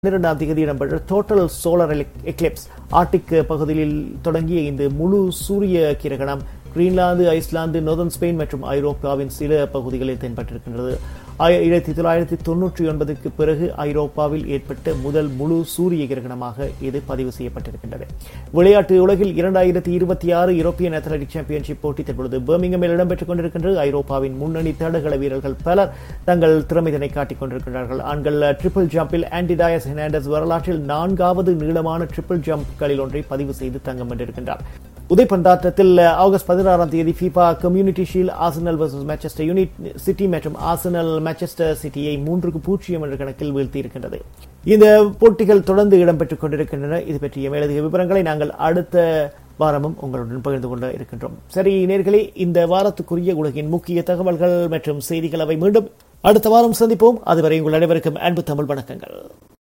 பன்னிரெண்டாம் தேதி இடம்பெற்ற டோட்டல் சோலார் எக்லிப்ஸ் ஆர்டிக் பகுதியில் தொடங்கிய இந்த முழு சூரிய கிரகணம் கிரீன்லாந்து ஐஸ்லாந்து நோர்தன் ஸ்பெயின் மற்றும் ஐரோப்பாவின் சில பகுதிகளில் தென்பட்டிருக்கின்றது ஆயிரத்தி தொள்ளாயிரத்தி தொன்னூற்றி ஒன்பதுக்கு பிறகு ஐரோப்பாவில் ஏற்பட்ட முதல் முழு சூரிய கிரகணமாக இது பதிவு செய்யப்பட்டிருக்கின்றது விளையாட்டு உலகில் இரண்டாயிரத்தி இருபத்தி ஆறு யூரோப்பியன் அத்லட்டிக் சாம்பியன்ஷிப் போட்டி தற்பொழுது பர்மிங்கமில் இடம்பெற்றுக் கொண்டிருக்கின்றது ஐரோப்பாவின் முன்னணி தடகள வீரர்கள் பலர் தங்கள் திறமைதனை காட்டிக் கொண்டிருக்கிறார்கள் ஆண்கள் ட்ரிபிள் ஜம்பில் ஆன்டிடாயஸ் ஹெர்னாண்டஸ் வரலாற்றில் நான்காவது நீளமான ட்ரிபிள் ஜம்ப்களில் ஒன்றை பதிவு செய்து தங்கம் வென்றிருக்கின்றார் உதைப்பந்தாட்டத்தில் ஆகஸ்ட் பதினாறாம் தேதி FIFA Community Shield Arsenal versus Manchester United City மற்றும் ஆசனல் மேன்செஸ்டர் சிட்டியை மூன்றுக்கு பூஜ்ஜியம் என்ற கணக்கில் வீழ்த்தியிருக்கின்றது இந்த போட்டிகள் தொடர்ந்து இடம்பெற்றுக் கொண்டிருக்கின்றன இது பற்றிய மேலதிக விவரங்களை நாங்கள் அடுத்த வாரமும் உங்களுடன் பகிர்ந்து கொண்டு இருக்கின்றோம் சரி நேர்களே இந்த வாரத்துக்குரிய உலகின் முக்கிய தகவல்கள் மற்றும் செய்திகள் அவை மீண்டும் அடுத்த வாரம் சந்திப்போம் அதுவரை உங்கள் அனைவருக்கும் அன்பு தமிழ் வணக்கங்கள்